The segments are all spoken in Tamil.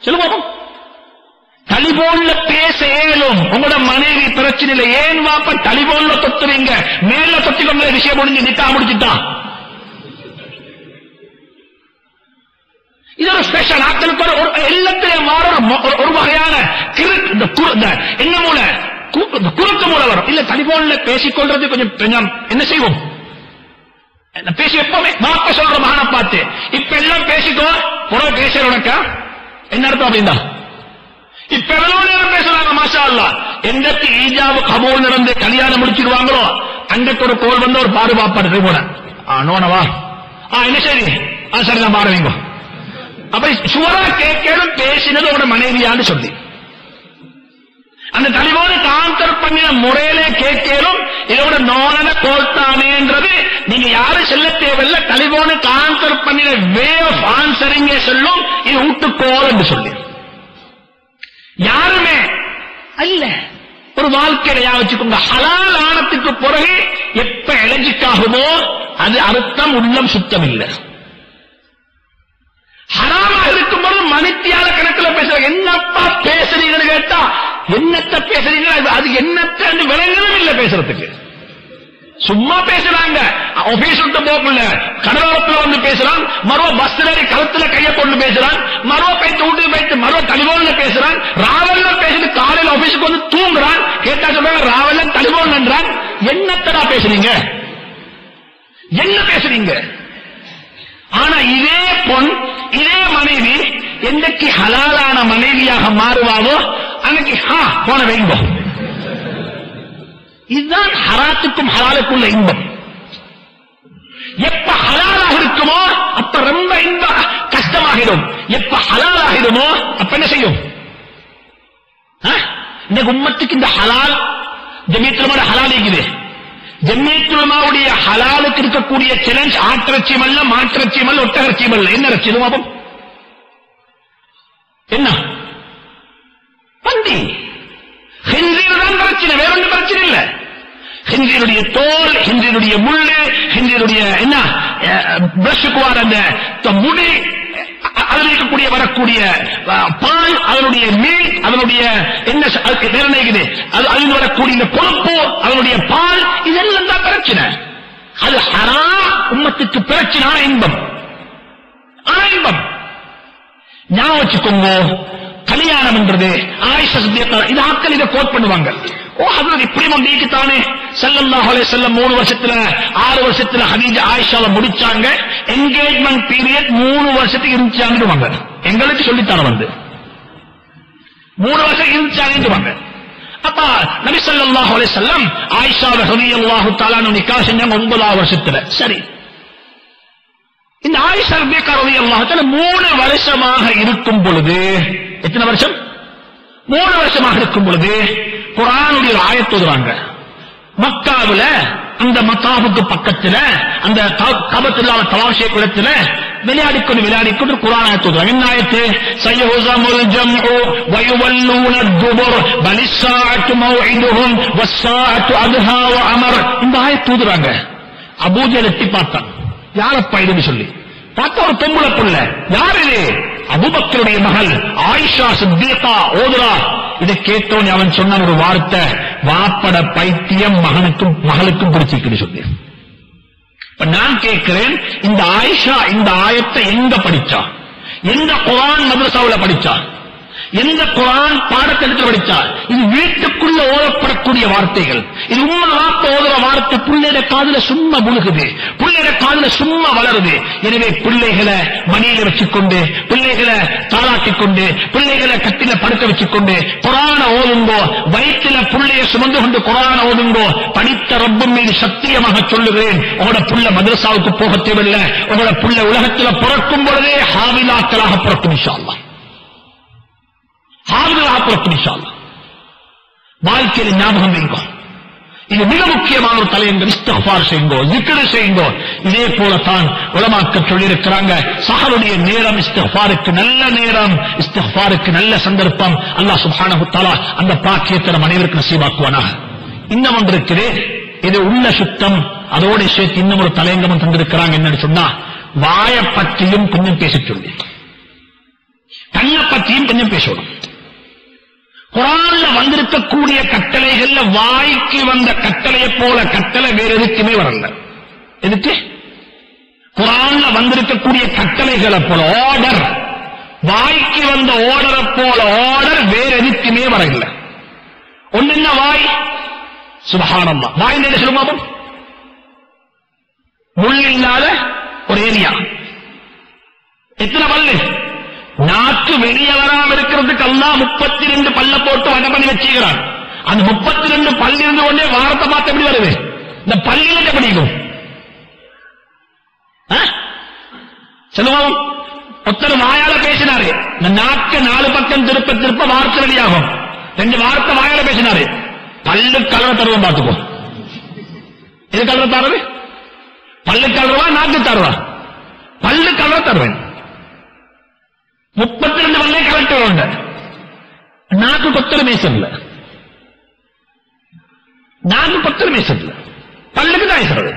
சொல்லுவோம் டலிபோன்ல பேச ஏலும் உங்களோட மனைவி பிரச்சனை இல்லை ஏன் வாப்ப டலிபோன்ல தொத்துறீங்க மேல தொத்திக்கொண்ட விஷயம் முடிஞ்சு நிக்கா முடிச்சுட்டான் இது ஒரு ஸ்பெஷல் ஆட்களுக்கு ஒரு ஒரு எல்லாத்திலையும் மாற ஒரு மொ- ஒரு- ஒரு வகையான கிறுக்கு இந்த குறு- இந்த என்ன மூல கு- இந்த குறுக்கு மூல வரும் இல்ல டலிபோன்ல பேசிக்கொள்றது கொஞ்சம் கொஞ்சம் என்ன செய்வோம் என்ன பேசி எப்பவுமே மாப்ப சொல்ற மகனை பார்த்து இப்ப எல்லாம் பேசிக்கோ புறவை பேசுற உனக்கா என்ன அர்த்தம் அப்படின்னா இப்ப எவ்வளவு நேரம் பேசுறாங்க மாஷா அல்லா எங்கத்து ஈஜாவு கபூல் நடந்து கல்யாணம் முடிச்சிருவாங்களோ அங்கக்கு ஒரு கோல் வந்து ஒரு பாரு பாப்பாடு போன ஆ நோனவா ஆ என்ன சரி ஆ சரி நான் பாருவீங்க அப்ப சுவரா கேட்கணும் பேசினது உங்களோட மனைவியான்னு சொல்லி அந்த தலைவோட கான்சர் பண்ணின முறையில கேட்கலும் இதோட நோனன கோல்தானேன்றது நீங்க யாரும் செல்ல தேவையில்ல தலைவோடு கான்சர் பண்ணின வே ஆஃப் ஆன்சரிங்க சொல்லும் இது ஊட்டுக்கோல் என்று சொல்லி யாருமே அல்ல ஒரு வாழ்க்கையில வச்சுக்கோங்க ஹலால் ஆனத்துக்கு பிறகு எப்ப எலர்ஜிக்காகுமோ அது அர்த்தம் உள்ளம் சுத்தம் இல்லை ஹராமா இருக்கும்போது மணித்தியால கணக்குல பேசுற என்னப்பா பேசுறீங்கன்னு கேட்டா என்னத்த பேசுறீங்க அது- அது என்னத்த விளங்கணும் இல்ல பேசுறதுக்கு சும்மா பேசுறாங்க ஆபீஸ் விட்டு போகல கடலோரத்துல வந்து பேசுறான் மறுவ பஸ் ஏறி கழுத்துல கைய கொண்டு பேசுறான் மறுவ போயிட்டு வீட்டுக்கு போயிட்டு மறுவ டெலிபோன்ல பேசுறான் ராவல்ல பேசிட்டு காலையில ஆபீஸுக்கு வந்து தூங்குறான் கேட்டா சொல்றாங்க ராவல்ல டெலிபோன் என்றான் என்னத்தடா பேசுறீங்க என்ன பேசுறீங்க ஆனா இதே பொன் இதே மனைவி என்னைக்கு ஹலாலான மனைவியாக மாறுவாவோ அன்னைக்கு ஹா போன வைங்கோ இதுதான் ஹராத்துக்கும் ஹலாலுக்குள்ள இன்பம் எப்ப ஹலாலாக இருக்குமோ அப்ப ரொம்ப இன்ப கஷ்டமாகிடும் எப்ப ஹலாலாகிடுமோ அப்ப என்ன செய்யும் ஆ? இந்த உம்மத்துக்கு இந்த ஹலால் ஜமீத்துலமான ஹலால் இருக்குது ஜம்மியத்துலமாவுடைய ஹலாலுக்கு இருக்கக்கூடிய சேலஞ்ச் ஆட்டிறச்சியம் அல்ல மாட்டிறச்சியம் அல்ல ஒட்டகரச்சியம் அல்ல என்ன ரச்சியம் பாபம் என்ன பந்தி ஹிந்தியில் தான் பிரச்சனை வேற ஒன்றும் பிரச்சனை இல்ல ஹிந்தியினுடைய தோல் ஹிந்தியினுடைய முள்ளு ஹிந்தியினுடைய என்ன பிரஷுக்கு வர அந்த த- முடி அ- அதில் இருக்கக்கூடிய வரக்கூடிய அஹ், பால் அதனுடைய மீன் அதனுடைய என்ன ச- அதுக்கு வேற என்ன இருக்குது அது அதில் வரக்கூடிய இந்த கொழுப்பு அதனுடைய பால் இதெல்லாம் தான் பிரச்சனை அது ஹரா உம்மத்துக்கு பிரச்சனை ஆன இன்பம் ஆன இன்பம் ஞாபகம் வச்சுக்கோங்க கல்யாணம் என்றது ஆயிஷா சித்தியக்கா இது ஆட்கள் இதை கோட் பண்ணுவாங்க ஓ அது இப்படி மந்திக்கு தானே ஸல்லல்லாஹு அலைஹி வஸல்லம் மூணு வருஷத்துல ஆறு வருஷத்துல ஹதீஜா ஆயிஷாவை முடிச்சாங்க என்கேஜ்மெண்ட் பீரியட் மூணு வருஷத்துக்கு இருந்துச்சாங்க எங்களுக்கு சொல்லித்தர வந்து மூணு வருஷம் இருந்துச்சாங்க அப்ப நபி ஸல்லல்லாஹு அலைஹி வஸல்லம் ஆயிஷா ரலியல்லாஹு தஆலா நிக்காஹ் செஞ்சாங்க ஒன்பதாவது வருஷத்துல சரி இந்த ஆயிஷா ரலியல்லாஹு மூணு வருஷமாக இருக்கும் பொழுது எத்தனை வருஷம் மூணு வருஷமாக இருக்கும் பொழுது குரானுடைய ஒரு ஆயத்து ஓதுறாங்க மக்காவுல அந்த மக்காவுக்கு பக்கத்துல அந்த கபத்தில்லாத தவாஷிய குளத்துல விளையாடிக்கொண்டு விளையாடிக்கொண்டு குரான் ஆயத்து ஓதுறாங்க என்ன ஆயத்து சையஹுசமுல் ஜம்உ வயுவல்லூன துபுர் பலிஸ்ஸாஅத்து மௌஇதுஹும் வஸ்ஸாஅத்து அத்ஹா வ அமர் இந்த ஆயத்து ஓதுறாங்க அபூஜல் எட்டி பார்த்தான் யாரப்பா இதுன்னு சொல்லி பார்த்தா ஒரு பொம்பளை புள்ள யார் இது அபுபக்கருடைய மகள் ஆயிஷா சித்திகா ஓதுரா இதை கேட்டோன்னு அவன் சொன்ன ஒரு வார்த்தை வாப்பட பைத்தியம் மகனுக்கும் மகளுக்கும் பிடிச்சிருக்குன்னு சொல்லி இப்ப நான் கேட்கிறேன் இந்த ஆயிஷா இந்த ஆயத்தை எங்க படிச்சா எந்த குரான் மதரசாவுல படிச்சா எந்த குரான் பாடத்திட்டத்தில் படிச்சா இது வீட்டுக்குள்ள ஓதப்படக்கூடிய வார்த்தைகள் இது உண்மை வார்த்த ஓதுற வார்த்தை பிள்ளைட காதுல சும்மா முழுகுது பிள்ளைட காதுல சும்மா வளருது எனவே பிள்ளைகளை மணியில வச்சுக்கொண்டு பிள்ளைகளை தாளாட்டிக் கொண்டு பிள்ளைகளை கட்டில படுக்க வச்சுக்கொண்டு குரான ஓதுங்கோ வயிற்றில புள்ளைய சுமந்து கொண்டு குரான ஓதுங்கோ படித்த ரப்பும் மீது சத்தியமாக சொல்லுகிறேன் உங்களோட புள்ள மதரசாவுக்கு போக தேவையில்லை உங்களோட புள்ள உலகத்துல பிறக்கும் பொழுதே ஹாவிலாக்களாக பிறக்கும் இன்ஷா அல்லாஹ் ஹாவிலாக பிறக்கும் இன்ஷா அல்லாஹ் வாழ்க்கையில் ஞாபகம் வைங்கோ இது மிக முக்கியமான ஒரு தலையங்கம் இஸ்திஃபார் செய்யுங்கோ ஜிக்ரு செய்யுங்கோ இதே போலத்தான் உலமாக்கள் சொல்லியிருக்கிறாங்க சஹருடைய நேரம் இஸ்திஃபாருக்கு நல்ல நேரம் இஸ்திஃபாருக்கு நல்ல சந்தர்ப்பம் அல்லாஹ் சுப்ஹானஹு தஆலா அந்த பாக்கியத்தை நம் அனைவருக்கும் நசீபாக்குவானாக இன்னும் ஒன்று இருக்குது இது உள்ள சுத்தம் அதோட சேர்த்து இன்னும் ஒரு தலையங்கமும் தந்திருக்கிறாங்க என்னன்னு சொன்னா வாயை பற்றியும் கொஞ்சம் பேசச் சொல்லி தன்னை பற்றி பத்தியும் கொஞ்சம் பேசணும் குரான்ல வந்திருக்கக்கூடிய கட்டளைகள்ல வாய்க்கு வந்த கட்டளையை போல கட்டளை வேற எதுக்குமே வரல எதுக்கு குரான்ல வந்திருக்கக்கூடிய கட்டளைகளை போல ஆர்டர் வாய்க்கு வந்த ஆர்டரை போல ஆர்டர் வேற எதுக்குமே வரல ஒண்ணு என்ன வாய் சுபஹானம்மா வாய் என்ன சொல்லுமா முள் இல்லாத ஒரு ஏரியா எத்தனை பல்லு நாக்கு வெளியே வராம இருக்கிறதுக்கு எல்லாம் முப்பத்தி ரெண்டு பல்ல போட்டு வட பண்ணி வச்சுக்கிறான் அந்த முப்பத்தி ரெண்டு பல்லு இருந்து கொண்டே வாரத்தை பார்த்து எப்படி வருது இந்த பல்லில என்ன பிடிக்கும் ஆ? சொல்லுவோம் ஒருத்தர் வாயால பேசினாரு இந்த நாக்கு நாலு பக்கம் திருப்ப திருப்ப வார்த்தை வெளியாகும் ரெண்டு வார்த்தை வாயால பேசினாரு பல்லு கலர தருவோம் பார்த்துக்கோ எது கலர தரது பல்லு கலருவா நாக்கு தருவா பல்லு கலர தருவேன் முப்பத்தி ரெண்டு பல்லே கலெக்டர் உண்டு நாக்கு கொத்தர மேசல்ல நாக்கு கொத்தர மேசல்ல பல்லுக்கு தான் பேசுறது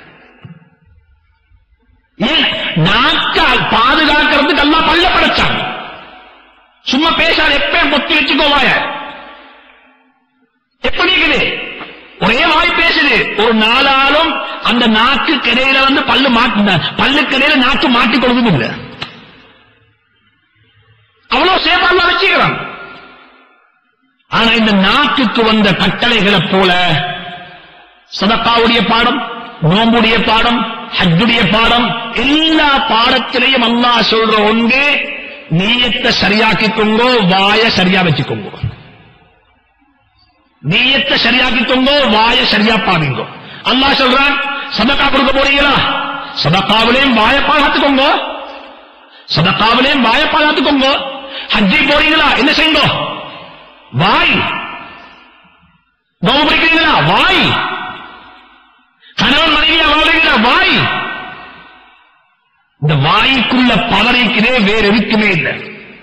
ஏன் நாக்கால் பாதுகாக்கிறதுக்கு எல்லாம் பல்ல படைச்சாங்க சும்மா பேசாத எப்பயும் பொத்தி வச்சுக்கோவாய எப்படி இருக்குது ஒரே வாய் பேசுது ஒரு நாளாலும் அந்த நாக்கு கிடையில வந்து பல்லு மாட்டு பல்லுக்கு இடையில நாக்கு மாட்டிக் கொள்வதும் இல்லை அவ்வளவு சேஃபாக வச்சுக்கிறான் ஆனா இந்த நாக்குக்கு வந்த கட்டளைகளை போல சதக்காவுடைய பாடம் நோம்புடைய பாடம் ஹஜ்ஜுடைய பாடம் எல்லா பாடத்திலையும் அல்லாஹ் சொல்ற ஒன்று நீயத்தை சரியாக்கிக்கோங்கோ வாய சரியா வச்சுக்கோங்க நீயத்தை சரியாக்கிக்கோங்கோ வாய சரியா பாருங்க அல்லாஹ் சொல்றான் சதக்கா கொடுக்க போறீங்களா சதக்காவிலையும் வாய பாதுகாத்துக்கோங்க சதக்காவிலையும் வாய பாதுகாத்துக்கோங்க ஹஜ்ஜி போறீங்களா என்ன செய்யுங்க வாய் நோவு பிடிக்கிறீங்களா வாய் கணவன் மனைவியா வாழ்றீங்களா வாய் இந்த வாய்க்குள்ள பவரைக்கிறே வேற எதுக்குமே இல்லை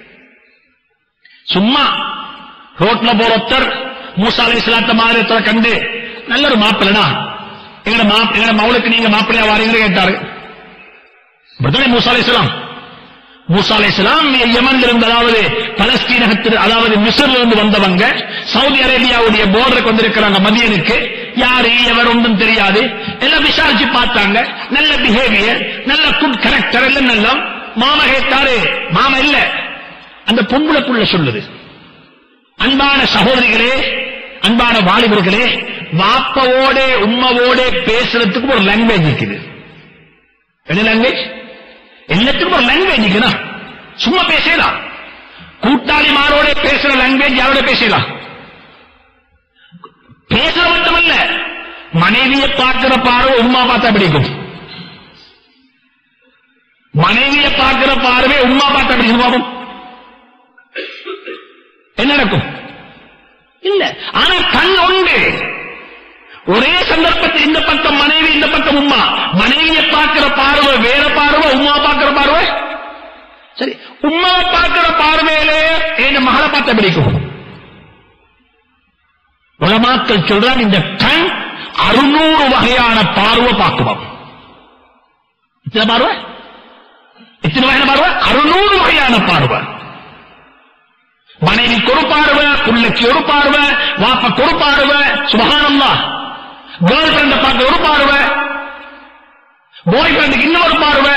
சும்மா ரோட்ல போற ஒருத்தர் மூசா அலை இஸ்லாத்த மாதிரி ஒருத்தரை கண்டு நல்ல ஒரு மாப்பிள்ளனா எங்கட மாப் எங்கட மவுளுக்கு நீங்க மாப்பிள்ளையா வாரீங்கன்னு கேட்டாரு இப்படித்தானே மூசா அலை இஸ்லாம் மூசா அலை இஸ்லாம் யமன்ல இருந்து அதாவது பலஸ்தீனகத்தில் அதாவது மிஸ்ர்ல இருந்து வந்தவங்க சவுதி அரேபியாவுடைய போர்டருக்கு வந்திருக்கிறாங்க மதியனுக்கு யாரு எவர் ஒன்றும் தெரியாது எல்லாம் விசாரிச்சு பார்த்தாங்க நல்ல பிஹேவியர் நல்ல குட் கரெக்டர் எல்லாம் நல்ல மாமா கேட்டாரு மாமா இல்ல அந்த பொம்பளை புள்ள சொல்லுது அன்பான சகோதரிகளே அன்பான வாலிபர்களே வாப்பவோட உம்மவோட பேசுறதுக்கு ஒரு லாங்குவேஜ் இருக்குது என்ன லாங்குவேஜ் எல்லாத்துக்கும் ஒரு லாங்குவேஜ் இருக்குன்னா சும்மா பேசலாம் கூட்டாளிமாரோட பேசுற லாங்குவேஜ் யாரோட பேசலாம் பேசுற மட்டுமல்ல மனைவியை பார்க்கிற பார்வை உம்மா பார்த்தா பிடிக்கும் மனைவியை பார்க்கிற பார்வை உம்மா பார்த்தா பிடிக்கும் பாபம் என்ன நடக்கும் இல்ல ஆனா கண் உண்டு ஒரே சந்தர்ப்பத்தில் இந்த பக்கம் மனைவி இந்த பக்கம் உம்மா மனைவியை பார்க்கிற பார்வை வேற பார்வை உம்மா பார்க்கிற பார்வை சரி உம்மாவை பார்க்கிற பார்வையிலே என் மகளை பார்த்த பிடிக்கும் உலமாக்கள் சொல்றான் இந்த கண் அறுநூறு வகையான பார்வை பார்க்குவோம் எத்தனை பார்வை எத்தனை வகையான பார்வை அறுநூறு வகையான பார்வை மனைவிக்கு ஒரு பார்வை பிள்ளைக்கு ஒரு பார்வை வாப்பக்கு ஒரு பார்வை சுபகானம்மா கேர்ள் ஃபிரெண்ட பார்க்க ஒரு பார்வை பாய் ஃப்ரெண்டுக்கு இன்னொரு பார்வை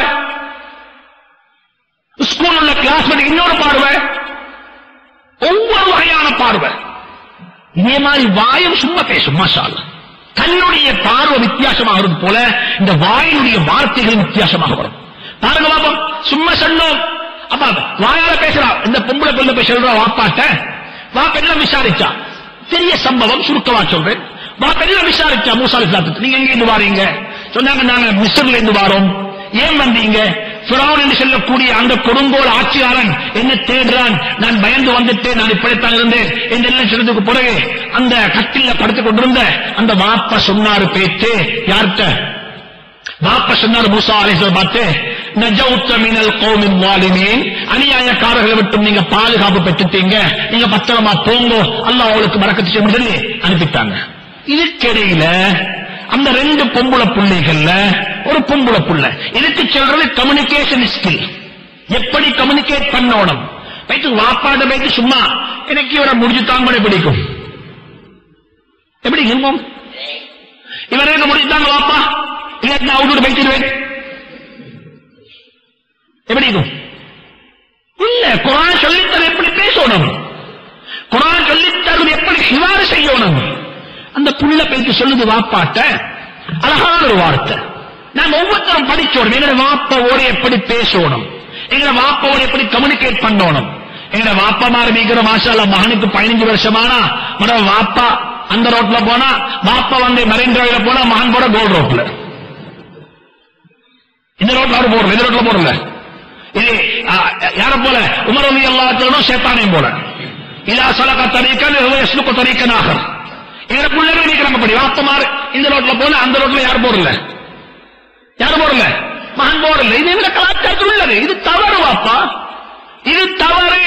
ஸ்கூல் உள்ள கிளாஸ்மேட்டுக்கு இன்னொரு பார்வை ஒவ்வொரு வகையான பார்வை இதே மாதிரி வாயும் சும்மா பேசும் மாஷா அல்லாஹ். கண்ணுடைய பார்வை வித்தியாசமாகிறது போல இந்த வாயினுடைய வார்த்தைகள் வித்தியாசமாக வரும் பாருங்க பாப்போம் சும்மா சொன்னோம் அப்பா வாயால பேசுறா இந்த பொம்பளை பிள்ளை போய் சொல்றா வாப்பாட்ட வாப்ப என்ன விசாரிச்சா பெரிய சம்பவம் சுருக்கமா சொல்றேன் வாப்ப என்ன விசாரிச்சா மூசா இஸ்லாத்துக்கு நீங்க எங்க இருந்து வாரீங்க சொன்னாங்க நாங்க மிஸ்ர்ல இருந்து வாரோம் ஏன் வந்தீங்க ஃபிரௌன் என்று சொல்லக்கூடிய அந்த கொடுங்கோல் ஆட்சியாளன் என்ன தேடுறான் நான் பயந்து வந்துட்டேன் நான் இப்படித்தான் இருந்தேன் என்றெல்லாம் சொன்னதுக்கு பிறகு அந்த கட்டில படுத்துக் கொண்டிருந்த அந்த வாப்ப சொன்னாரு பேச்சு யார்கிட்ட வாப்ப சொன்னார் மூசா அலிஸ்வரம் பார்த்து நஜவுத்த மினல் கௌமின் வாலிமீன் அநியாயக்காரர்களை விட்டு நீங்க பாதுகாப்பு பெற்றுட்டீங்க நீங்க பத்திரமா போங்க அல்லாஹ் அவளுக்கு மறக்கத்து செய்ய சொல்லி அனுப்பிட்டாங்க இதுக்கிடையில அந்த ரெண்டு பொம்புள பிள்ளைகள்ல ஒரு பொம்புள புள்ள இதுக்கு சொல்றது கம்யூனிகேஷன் ஸ்கில் எப்படி கம்யூனிகேட் பண்ணணும் வைத்து வாப்பாட்ட வைத்து சும்மா எனக்கு இவரை முடிச்சு தாங்க பிடிக்கும் எப்படி இருக்கும் இவரை எனக்கு முடிச்சு தாங்க வாப்பா இல்லாட்டி நான் அவுட்டு வைத்திருவேன் எப்படி இருக்கும் இல்ல குரான் சொல்லித்தர எப்படி பேசணும் குரான் சொல்லித்தருவது எப்படி சிவாறு செய்யணும் அந்த புள்ள பேச்சு சொல்லுது வாப்பாட்ட அழகான ஒரு வார்த்தை நாம் ஒவ்வொருத்தரும் படிச்சோம் எங்க வாப்பாவோட எப்படி பேசணும் எங்க வாப்பாவோட எப்படி கம்யூனிகேட் பண்ணணும் எங்க வாப்பா மாதிரி மீக்கிற மாஷால மகனுக்கு பதினஞ்சு வருஷமானா மட வாப்பா அந்த ரோட்ல போனா வாப்பா வந்து மரைன் டிரைவ்ல போனா மகன் போட கோல்ட் ரோட்ல இந்த ரோட்ல அவரு போடல இந்த ரோட்ல போடல இது ஆ, யார போல உமர் அலி அல்லாஹ் சேத்தானையும் போல இதா சலக தரீக்கன் எஸ்லுக்கு தரீக்கனாக எங்க பிள்ளைகள் நிக்கிறாங்க படி வாப்பமாறு இந்த ரோட்ல போல அந்த ரோட்ல யார் போடல யார் போடல மகன் போடல இது எங்க கலாச்சாரத்தில் உள்ளது இது தவறு வாப்பா இது தவறு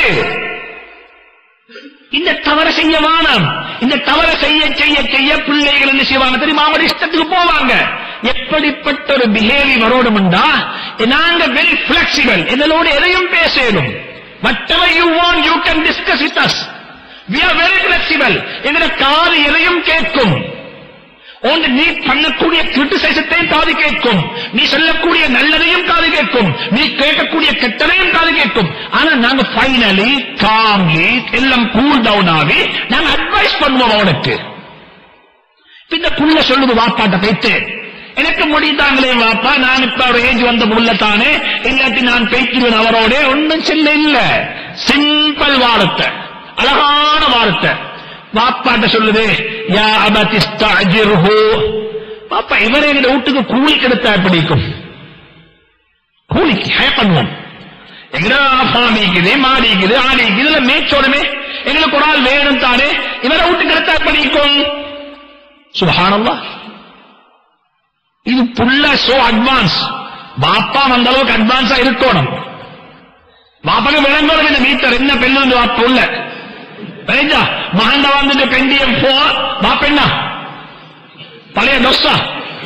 இந்த தவற செய்ய வானம் இந்த தவற செய்ய செய்ய செய்ய பிள்ளைகள் என்ன செய்வாங்க தெரியுமா அவங்க இஷ்டத்துக்கு போவாங்க எப்படிப்பட்ட ஒரு பிஹேவியர் வரோடும்டா நாங்க வெரி பிளெக்சிபிள் இதனோடு எதையும் பேசணும் whatever you want you can discuss with us we are very flexible எங்கட காது எதையும் கேட்கும் உன் நீ பண்ணக்கூடிய கிரிட்டிசைசத்தையும் காது கேட்கும் நீ சொல்லக்கூடிய நல்லதையும் காது கேட்கும் நீ கேட்கக்கூடிய கெட்டதையும் காது கேட்கும் ஆனா நாங்க ஃபைனலி காம்லி எல்லாம் கூல் டவுன் ஆகி நாங்க அட்வைஸ் பண்ணுவோம் அவனுக்கு இந்த புள்ள சொல்லுது வாப்பாட்ட போயிட்டு எனக்கு முடித்தாங்களே வாப்பா நான் இப்ப ஒரு ஏஜ் வந்த புள்ள தானே இல்லாட்டி நான் பேசிடுவேன் அவரோட ஒன்னும் செல்ல இல்ல சிம்பிள் வார்த்தை அழகான வார்த்தை வாப்பாட்ட சொல்லுது யா அபதிஸ்தாஜிர்ஹு பாப்பா இவரே எங்க வீட்டுக்கு கூலி கிடைத்தா பிடிக்கும் கூலிக்கு ஹே பண்ணுவோம் எங்கடா ஃபாமிக்குது மாடிக்குது ஆடிக்குது இதுல மேய்ச்சோடுமே எங்களுக்கு ஒரு ஆள் வேணும் தானே இவரை வீட்டுக்கு கிடைத்தா பிடிக்கும் சுபஹானல்லாஹ் இது புள்ள சோ அட்வான்ஸ் பாப்பா அந்த அளவுக்கு அட்வான்ஸா இருக்கணும் பாப்பாக்கு விளங்கணும் இந்த மீட்டர் என்ன பெண்ணு வந்து வாப்பா உள்ள விளைஞ்சா மகண்ட வந்துட்டு பெண்டியம் போ பாப்பெண்ணா பழைய டொஸ்ஸா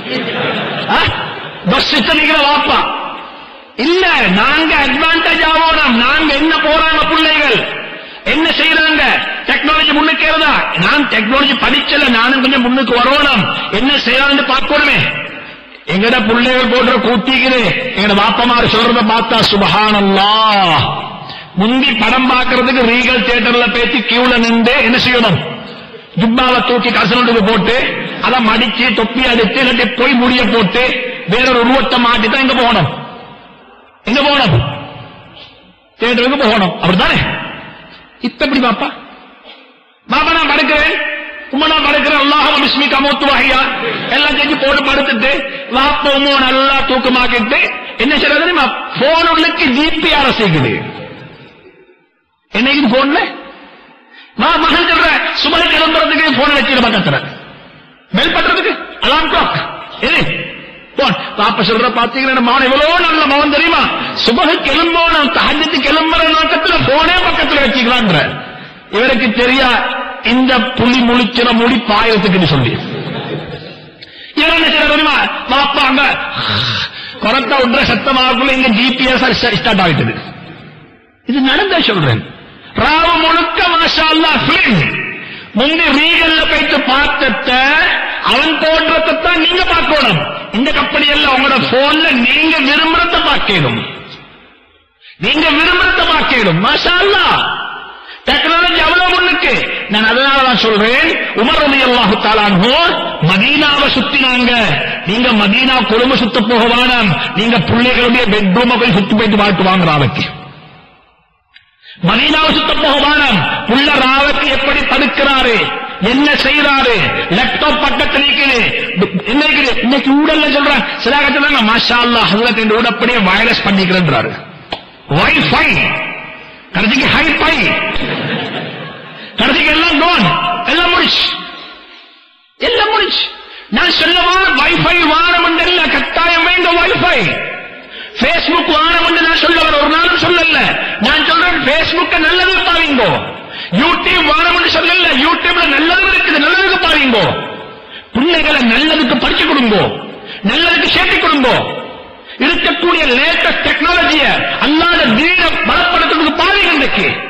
டொஸ் நிக்கிற வாப்பா இல்ல நாங்க அட்வான்டேஜ் ஆகணும் நாங்க என்ன போறாங்க பிள்ளைகள் என்ன செய்யறாங்க டெக்னாலஜி முன்னுக்கிறதா நான் டெக்னாலஜி படிச்சல நானும் கொஞ்சம் முன்னுக்கு வரணும் என்ன செய்யறான்னு பார்க்கணுமே எங்கட பிள்ளைகள் போன்ற கூட்டிக்குது எங்கட பாப்பமாரு சொல்றத பார்த்தா சுபஹானல்லா முந்தி படம் பார்க்கறதுக்கு ரீகல் தியேட்டர்ல பேசி கியூல நின்று என்ன செய்யணும் ஜுப்பாவை தூக்கி கசனுக்கு போட்டு அதை மடிச்சு தொப்பி அடிச்சு இல்லாட்டி போய் முடிய போட்டு வேறொரு உருவத்தை மாட்டி தான் இங்க போகணும் எங்க போகணும் தியேட்டருக்கு போகணும் அப்படித்தானே இப்ப எப்படி பாப்பா பாப்பா நான் படுக்கிறேன் உம்மா நான் படுக்கிறேன் அல்லாஹ் பிஸ்மிக மூத்து வகையா எல்லாம் செஞ்சு போட்டு படுத்துட்டு வாப்பா உம்மா நல்லா தூக்கமாக்கிட்டு என்ன செய்யறது தெரியுமா போன் உள்ளுக்கு ஜிபிஆர் செய்யுது என்னைக்கு போன்ல நான் மகன் சொல்ற சுமதி கிளம்புறதுக்கு போன் வச்சுட்டு பக்கத்துல பெல் பண்றதுக்கு அலாம் கிளாக் எது போன் பாப்பா சொல்ற பாத்தீங்கன்னா மகன் எவ்வளவு நல்ல மகன் தெரியுமா சுபகு கிளம்போன தகஜத்து கிளம்புற நோக்கத்துல போனே பக்கத்துல வச்சுக்கலான்ற இவருக்கு தெரியா இந்த புலி முழிக்கிற முடி பாயத்துக்குன்னு சொல்லி இவர் என்ன செய்யற தெரியுமா பாப்பா அங்க கொரத்தா விடுற சத்தமாக்குள்ள இங்க ஜிபிஎஸ் ஸ்டார்ட் ஆகிட்டது இது நடந்த சொல்றேன் ராவு முழுக்க மாஷா அல்லா பிலிம் முந்தி ரீகல்ல போயிட்டு பார்த்தத அவன் போடுறதான் நீங்க பார்க்கணும் இந்த கம்பெனி எல்லாம் உங்களோட போன்ல நீங்க விரும்புறத பார்க்கணும் நீங்க விரும்புறத பார்க்கணும் மாஷா அல்லா டெக்னாலஜி அவ்வளவு முன்னுக்கு நான் அதனால தான் சொல்றேன் உமர் அலி அல்லாஹு தாலான்ஹோ மதீனாவை சுத்தினாங்க நீங்க மதீனா குடும்ப சுத்த போக வேணாம் நீங்க பிள்ளைகளுடைய பெட்ரூமை போய் சுத்தி போயிட்டு வாழ்த்து வாங்க ராவைக்கு மதீனாவை சுத்த போக வேணாம் புள்ள ராவைக்கு எப்படி படுக்கிறாரு என்ன செய்யறாரு லேப்டாப் பக்கத்தில் இருக்குது என்ன இருக்குது இன்னைக்கு ஊடல்ல சொல்றேன் சில கட்சி மாஷா அல்லா ஹசரத் இந்த ஊடப்படியே வயலஸ் பண்ணிக்கிறேன்றாரு வைஃபை கடைசிக்கு ஹைஃபை கடைசிக்கு எல்லாம் டோன் எல்லாம் முடிச்சு எல்லாம் முடிச்சு நான் சொல்லவா வைஃபை வானம் என்றல்ல கட்டாயம் வேண்டும் வைஃபை பேஸ்புக் வானம் என்று நான் சொல்ல வர ஒரு நாளும் சொல்லல நான் சொல்றேன் பேஸ்புக்க நல்லது பாருங்கோ யூடியூப் வானம் என்று சொல்லல யூடியூப்ல நல்லது இருக்குது நல்லதுக்கு பாருங்கோ பிள்ளைகளை நல்லதுக்கு படிச்சு கொடுங்கோ நல்லதுக்கு சேர்த்து கொடுங்கோ இருக்கக்கூடிய லேட்டஸ்ட் டெக்னாலஜிய அல்லாத வீர பலப்படுத்துறதுக்கு பாருங்க இன்றைக்கு